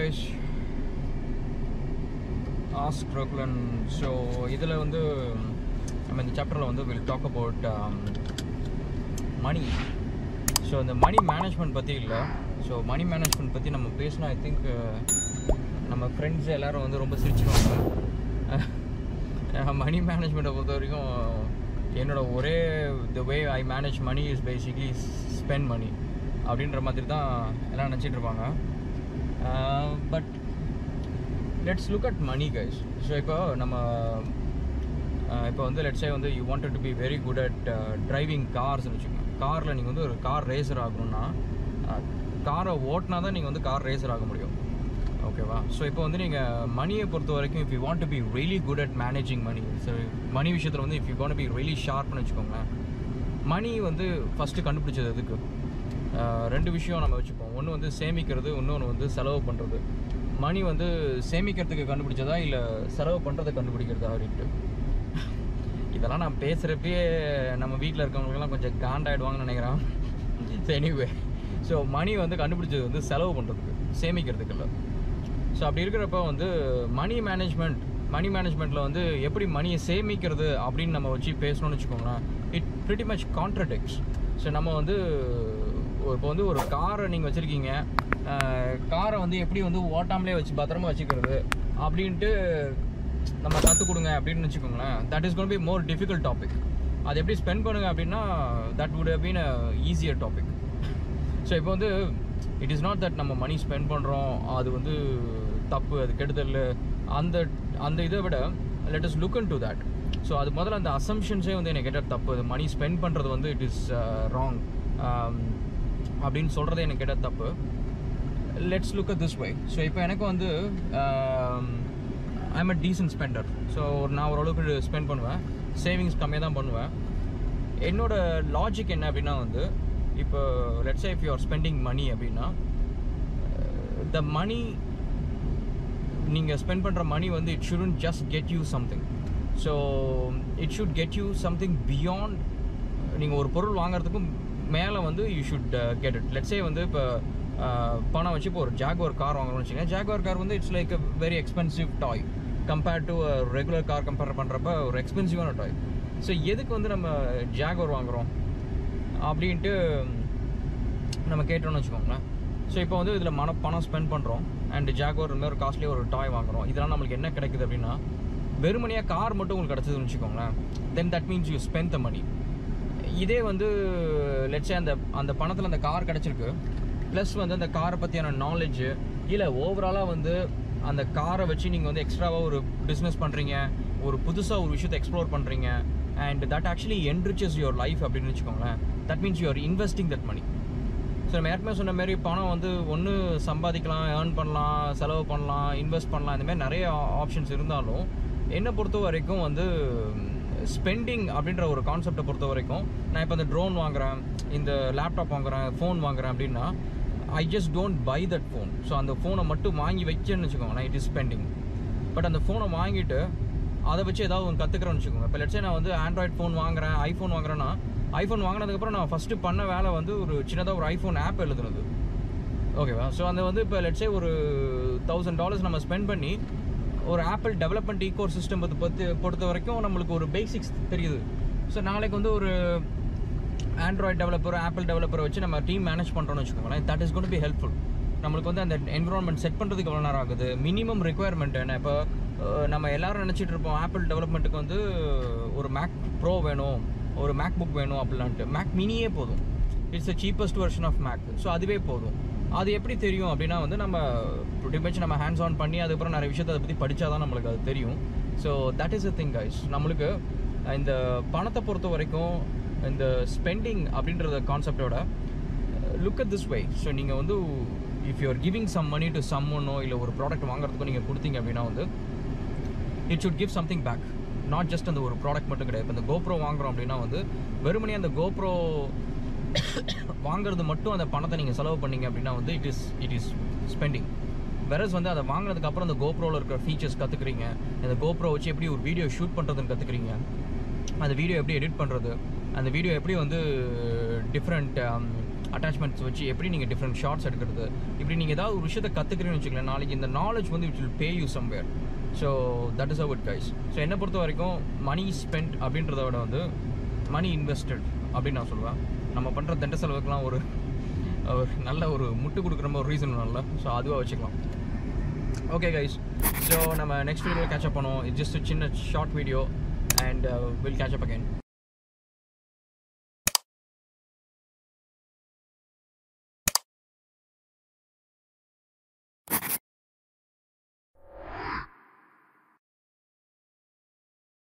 guys ask ரோக்லன் so இதில் வந்து நம்ம இந்த சாப்டரில் வந்து will talk about money so இந்த மணி மேனேஜ்மெண்ட் பற்றி இல்லை ஸோ மணி மேனேஜ்மெண்ட் பற்றி நம்ம பேசினா ஐ திங்க் நம்ம ஃப்ரெண்ட்ஸ் எல்லாரும் வந்து ரொம்ப சிரிச்சுக்குவாங்க மணி மேனேஜ்மெண்ட்டை பொறுத்த வரைக்கும் என்னோட ஒரே the way I manage money is basically spend money அப்படின்ற மாதிரி தான் எல்லாம் நினச்சிட்டு இருப்பாங்க but let's look at money guys so இப்போ நம்ம இப்போ வந்து லெட்ஸே வந்து you wanted to be very good at driving கார்ஸ்னு வச்சுக்கோங்க காரில் நீங்கள் வந்து ஒரு கார் ரேசர் ஆகணும்னா காரை ஓட்டினா தான் நீங்கள் வந்து கார் ரேசர் ஆக முடியும் ஓகேவா ஸோ இப்போ வந்து நீங்கள் மணியை பொறுத்த வரைக்கும் if you want to be really good at managing money so money விஷயத்தில் வந்து if you want be really ஷார்ப்னு வச்சுக்கோங்களேன் மணி வந்து ஃபஸ்ட்டு கண்டுபிடிச்சது எதுக்கு ரெண்டு விஷயம் நம்ம வச்சுப்போம் ஒன்று வந்து சேமிக்கிறது இன்னொன்று வந்து செலவு பண்ணுறது மணி வந்து சேமிக்கிறதுக்கு கண்டுபிடிச்சதா இல்லை செலவு பண்ணுறதை கண்டுபிடிக்கிறதா அப்படின்ட்டு இதெல்லாம் நான் பேசுகிறப்பயே நம்ம வீட்டில் இருக்கவங்களுக்கெல்லாம் கொஞ்சம் காண்டாயிடுவாங்கன்னு நினைக்கிறேன் ஸோ எனிவே ஸோ மணி வந்து கண்டுபிடிச்சது வந்து செலவு பண்ணுறதுக்கு சேமிக்கிறதுக்கு இல்லை ஸோ அப்படி இருக்கிறப்ப வந்து மணி மேனேஜ்மெண்ட் மணி மேனேஜ்மெண்ட்டில் வந்து எப்படி மணியை சேமிக்கிறது அப்படின்னு நம்ம வச்சு பேசணும்னு வச்சுக்கோங்களேன் it pretty much contradicts so நம்ம வந்து இப்போ வந்து ஒரு காரை நீங்கள் வச்சுருக்கீங்க காரை வந்து எப்படி வந்து ஓட்டாமலே வச்சு பத்திரமா வச்சுக்கிறது அப்படின்ட்டு நம்ம கற்றுக் கொடுங்க அப்படின்னு வச்சுக்கோங்களேன் that is gonna be more difficult topic அது எப்படி ஸ்பெண்ட் பண்ணுங்க அப்படின்னா that would been a easier topic so இப்போ வந்து இட் இஸ் நாட் தட் நம்ம மணி ஸ்பெண்ட் பண்ணுறோம் அது வந்து தப்பு அது கெடுதல் அந்த அந்த இதை விட let's look into that so அது முதல்ல அந்த அசம்ஷன்ஸே வந்து எனக்கு கேட்டால் தப்பு அது மணி ஸ்பெண்ட் பண்ணுறது வந்து இட் இஸ் ராங் அப்படின்னு சொல்கிறதே எனக்கு கேட்டால் தப்பு let's look at this way so இப்போ எனக்கு வந்து I'm a decent spender so நான் ஓரளவுக்கு ஸ்பெண்ட் பண்ணுவேன் சேவிங்ஸ் கம்மியாக தான் பண்ணுவேன் என்னோட லாஜிக் என்ன அப்படின்னா வந்து இப்போ let's if you are spending money அப்படின்னா த மணி நீங்கள் ஸ்பெண்ட் பண்ணுற மணி வந்து it shouldn't just get you something so it should get you something beyond நீங்கள் ஒரு பொருள் வாங்குறதுக்கும் மேலே வந்து you should get it let's say வந்து இப்போ பணம் வச்சு இப்போ ஒரு ஜாக்வார் கார் வாங்குறோம்னு வச்சுக்கோங்க ஜாக்வார் கார் வந்து it's like a very expensive toy compared to regular car compare பண்ணுறப்ப ஒரு எக்ஸ்பென்சிவான டாய் ஸோ எதுக்கு வந்து நம்ம ஜாக்வார் வாங்குகிறோம் அப்படின்ட்டு நம்ம கேட்டோம்னு வச்சுக்கோங்களேன் ஸோ இப்போ வந்து இதில் மன பணம் ஸ்பெண்ட் பண்ணுறோம் அண்ட் ஜாக்வார் மாதிரி ஒரு காஸ்ட்லி ஒரு டாய் வாங்குறோம் இதெல்லாம் நம்மளுக்கு என்ன கிடைக்குது அப்படின்னா வெறுமனையாக கார் மட்டும் உங்களுக்கு கிடச்சதுன்னு வச்சுக்கோங்களேன் then that means you spend the money இதே வந்து லெட்ஸே அந்த அந்த பணத்தில் அந்த கார் கிடச்சிருக்கு ப்ளஸ் வந்து அந்த காரை பற்றியான நாலேஜு இல்லை ஓவராலாக வந்து அந்த காரை வச்சு நீங்கள் வந்து எக்ஸ்ட்ராவாக ஒரு பிஸ்னஸ் பண்ணுறீங்க ஒரு புதுசாக ஒரு விஷயத்தை எக்ஸ்ப்ளோர் பண்ணுறீங்க and that actually enriches your life அப்படின்னு வச்சுக்கோங்களேன் that means you are investing that money so நம்ம ஏற்கனவே சொன்ன மாதிரி பணம் வந்து ஒன்று சம்பாதிக்கலாம் ஏர்ன் பண்ணலாம் செலவு பண்ணலாம் இன்வெஸ்ட் பண்ணலாம் இந்த மாதிரி நிறைய ஆப்ஷன்ஸ் இருந்தாலும் என்னை பொறுத்த வரைக்கும் வந்து ஸ்பெண்டிங் அப்படின்ற ஒரு கான்செப்டை பொறுத்த வரைக்கும் நான் இப்போ இந்த ட்ரோன் வாங்குறேன் இந்த லேப்டாப் வாங்குறேன் ஃபோன் வாங்குறேன் அப்படின்னா I just don't buy that phone so அந்த ஃபோனை மட்டும் வாங்கி வச்சேன்னு வச்சுக்கோங்களேன் இட் இஸ் ஸ்பெண்டிங் பட் அந்த ஃபோனை வாங்கிட்டு அதை வச்சு ஏதாவது ஒன்று கற்றுக்கிறேன்னு வச்சுக்கோங்க இப்போ லெட்ஸே நான் வந்து ஆண்ட்ராய்ட் ஃபோன் வாங்குறேன் ஐஃபோன் வாங்குறேன்னா ஐஃபோன் வாங்கினதுக்கப்புறம் நான் ஃபஸ்ட்டு பண்ண வேலை வந்து ஒரு சின்னதாக ஒரு ஐஃபோன் ஆப் எழுதுனது ஓகேவா ஸோ அந்த வந்து இப்போ லெட்ஸே ஒரு தௌசண்ட் டாலர்ஸ் நம்ம ஸ்பெண்ட் பண்ணி ஒரு ஆப்பிள் டெவலப்மெண்ட் ஈகோ சிஸ்டம் பற்றி பற்றி பொறுத்த வரைக்கும் நம்மளுக்கு ஒரு பேசிக்ஸ் தெரியுது ஸோ நாளைக்கு வந்து ஒரு ஆண்ட்ராய்ட் டெவலப்பர் ஆப்பிள் டெவலப்பரை வச்சு நம்ம டீம் மேனேஜ் பண்ணுறோம்னு வச்சுக்கோங்களேன் that is gonna be helpful நம்மளுக்கு வந்து அந்த என்விரான்மெண்ட் செட் பண்ணுறதுக்கு எவ்வளோ நேரம் ஆகுது மினிமம் ரெக்குயர்மெண்ட் என்ன இப்போ நம்ம எல்லாரும் நினச்சிட்டு இருப்போம் ஆப்பிள் டெவலப்மெண்ட்டுக்கு வந்து ஒரு மேக் ப்ரோ வேணும் ஒரு மேக் புக் வேணும் அப்படிலான்ட்டு மேக் மினியே போதும் it's the cheapest version of Mac so அதுவே போதும் அது எப்படி தெரியும் அப்படின்னா வந்து நம்ம ப்ரிட்டி மச் நம்ம ஹேண்ட்ஸ் ஆன் பண்ணி அதுக்கப்புறம் நிறைய விஷயத்தை அதை பற்றி படித்தா தான் நம்மளுக்கு அது தெரியும் so that is a thing guys நம்மளுக்கு இந்த பணத்தை பொறுத்த வரைக்கும் இந்த ஸ்பெண்டிங் அப்படின்றத கான்செப்டோட look at this way so நீங்கள் வந்து if you are giving some money to some ஒன்னோ இல்லை ஒரு ப்ராடக்ட் வாங்குறதுக்கோ நீங்கள் கொடுத்தீங்க அப்படின்னா வந்து it should give something back not just அந்த ஒரு ப்ராடக்ட் மட்டும் கிடையாது இப்போ இந்த கோப்ரோ வாங்குறோம் அப்படின்னா வந்து வெறுமனே அந்த கோப்ரோ வாங்குறது மட்டும் அந்த பணத்தை நீங்கள் செலவு பண்ணீங்க அப்படின்னா வந்து it is it is spending versus வந்து அதை வாங்கினதுக்கு அப்புறம் அந்த கோப்ரோவில் இருக்கிற ஃபீச்சர்ஸ் கற்றுக்குறீங்க அந்த கோப்ரோ வச்சு எப்படி ஒரு வீடியோ ஷூட் பண்ணுறதுன்னு கற்றுக்குறீங்க அந்த வீடியோ எப்படி எடிட் பண்ணுறது அந்த வீடியோ எப்படி வந்து டிஃப்ரெண்ட் அட்டாச்மெண்ட்ஸ் வச்சு எப்படி நீங்கள் டிஃப்ரெண்ட் ஷார்ட்ஸ் எடுக்கிறது இப்படி நீங்கள் ஏதாவது ஒரு விஷயத்தை கற்றுக்கிறீங்கன்னு வச்சுக்கலாம் நாளைக்கு இந்த நாலேஜ் வந்து it will pay you somewhere so that is out guys so என்னை பொறுத்த வரைக்கும் மணி ஸ்பெண்ட் அப்படின்றத விட வந்து மணி இன்வெஸ்டட் அப்படின்னு நான் சொல்லுவேன் நம்ம பண்ணுற தண்ட செலவுக்குலாம் ஒரு ஒரு நல்ல ஒரு முட்டு கொடுக்குற மாதிரி ஒரு ரீசன் நல்ல ஸோ அதுவாக வச்சுக்கலாம் ஓகே கைஸ் ஸோ நம்ம நெக்ஸ்ட் வீடியோ கேட்சப் பண்ணுவோம் இட்ஸ் ஜஸ்ட் சின்ன short video and will catch up again